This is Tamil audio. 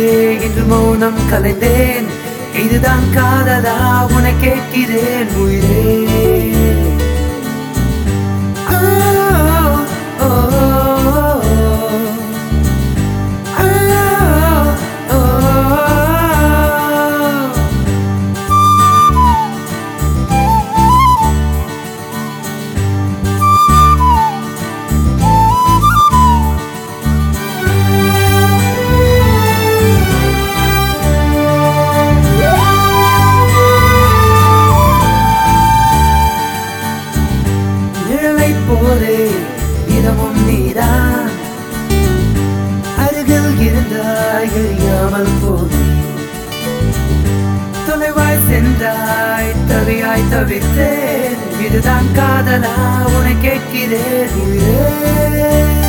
இன்று மௌனம் கலைந்தேன் இதுதான் காதலா உன கேட்கிறேன் உயிரே ஆ, ஓ, ஆ, ஓ, நிழலை போலே இடமும் நீதான் அருகில் இருந்தாய் எரியாமல் போனே தொலைவாய் சென்றாய் தவியாய் தவித்தேன் இதுதான் காதலா உன கேட்கிறேன் உயிரே